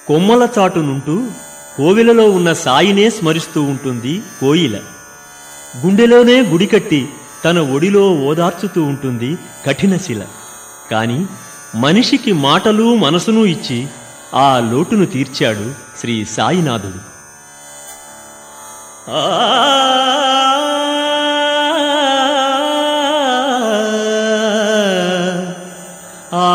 కొమ్మల చాటునుంటూ కోవిలలో ఉన్న సాయినే స్మరిస్తూ ఉంటుంది కోయిల గుండెలోనే గుడి కట్టి తన ఒడిలో ఓదార్చుతూ ఉంటుంది కఠినశిల కాని మనిషికి మాటలు మనసును ఇచ్చి ఆ లోటును తీర్చాడు శ్రీ సాయినాథుడు ఆ ఆ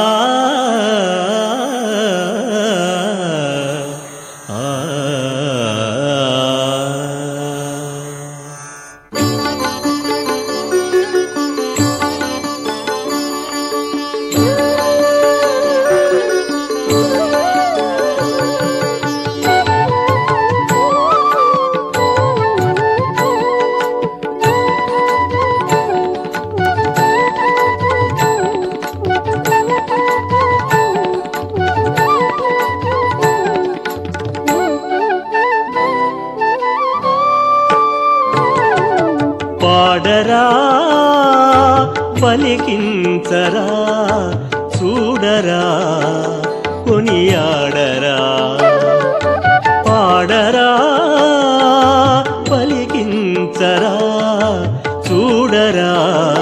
పాడరా పలికించరా చూడరా కొనియాడరా పాడరా పలికించరా చూడరా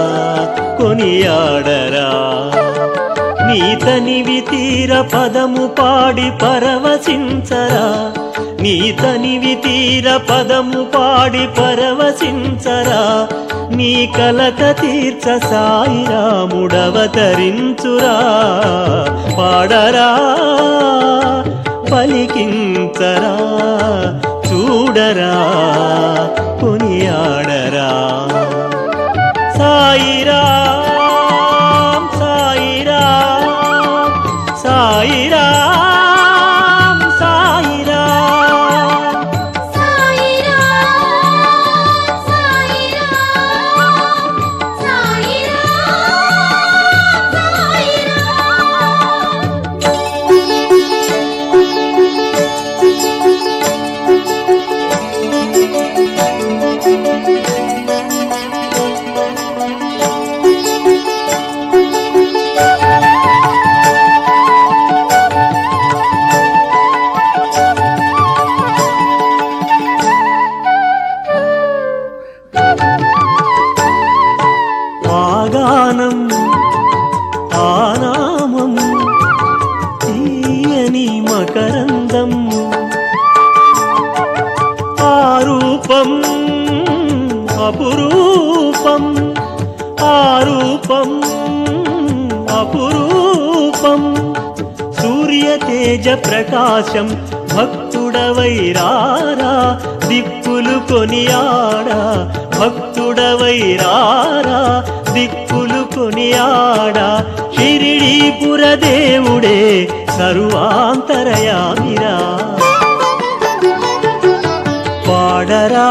కొనియాడరా నీ తనివి తీర పదము పాడి పరవశించరా నీ తనివి తీర పదము పాడి పరవశించరా నీ కలత తీర్చ సాయిరాముడవతరించురా పాడరా పలికించరా చూడరా కొనియాడరా సాయిరాం సాయిరాం సాయిరాం సాయిరాం సాయిరా సాయిరా సాయిరా ఆగానం ఆనామం తీయని మకరందం ఆరూపం అపురూపం ఆరూపం అపురూపం సూర్య తేజ ప్రకాశం భక్తుడవైరారా దిక్కులు కొనియాడా భక్తుడవైరారా దిక్కులు కొనియాడా షిరిడీపుర దేవుడే సర్వాంతరయామిరా పాడరా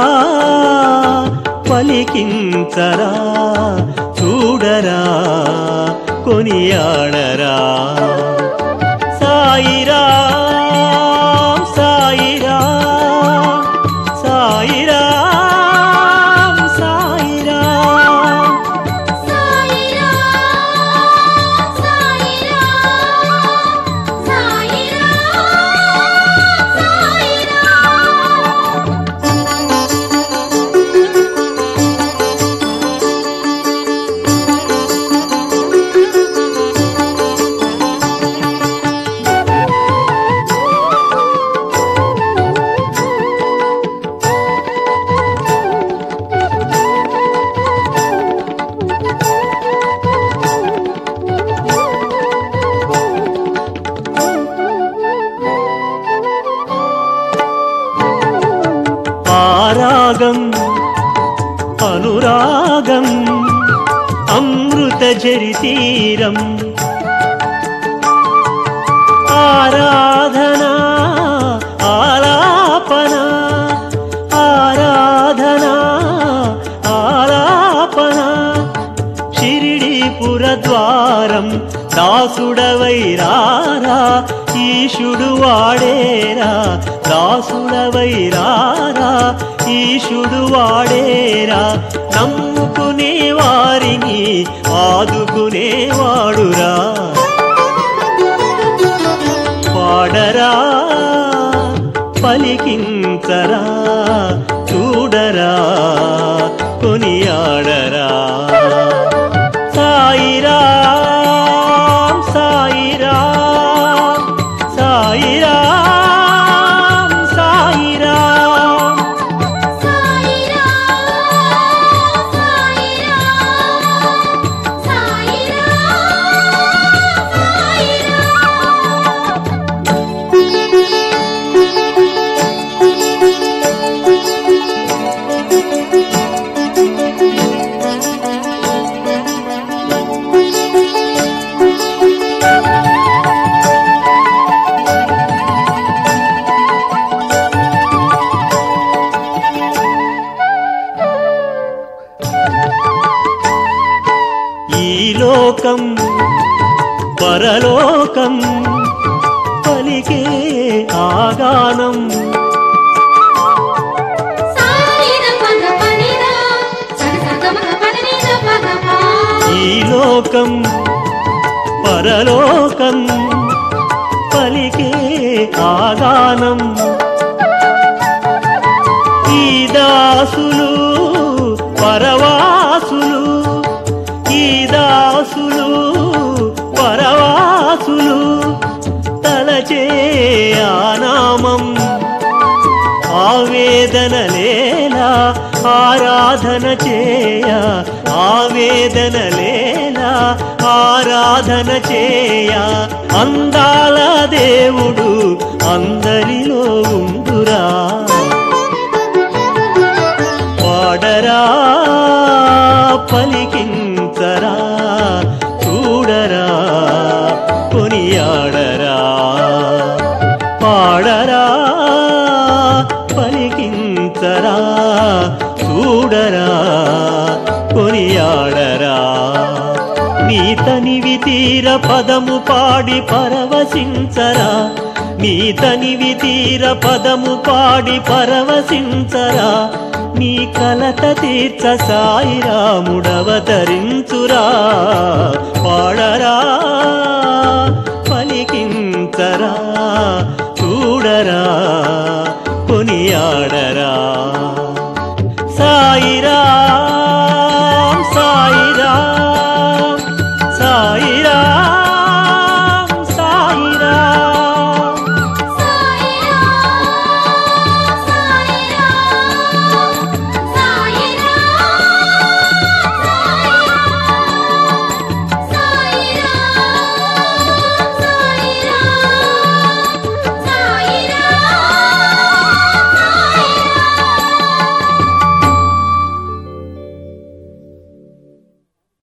పలికించరా చూడరా కొనియాడరా సాయిరా సాయిరా సాయిరా సాయిరా సాయిరా సాయిరా సాయిరా ఆరాగం అనురాగం అమృత జరితీరం ఆరాధనా ఆలాపన ఆరాధనా ఆలాపన షిరిడీపుర ద్వారం దాసుడవైరారా ఈశుడు వాడేరా దాసుడవైరారా ఈశుడు వాడేరా నమ్ముకునే వారిని ఆదుకునేవాడురా పాడరా పలికించరా చూడరా కొనియాడరా సాయిరా సాయిరా సాయిరా సాయిరా సాయిరా సాయిరా సాయిరా ఈ లోకం పరలోకం పలికే ఆగానం సాయిరా పద పనిరా సగ సగమగ పదనిద పదపా ఈ లోకం పరలోకం పలికే ఆగానం ఈ దాసులు పరవాసులు ఈ దాసులు పరవాసులు తలచే ఆనామం ఆవేదన లేలా ఆరాధన చేయ ఆవేదన లేలా ఆరాధన చేయ అందాల దేవుడు అందరిలో ఉండురా పాడరా పలికించరా చూడరా కొనియాడరా పాడరా పలికించరా చూడరా కొనియాడరా నీ తనివి తీర పదము పాడి పరవశించరా నీ తనివి తీర పదము పాడి పరవశించరా నీ కలత తీర్చ సాయిరాముడవతరించురా పాడరా పలికించరా చూడరా కొనియాడరా సాయిరా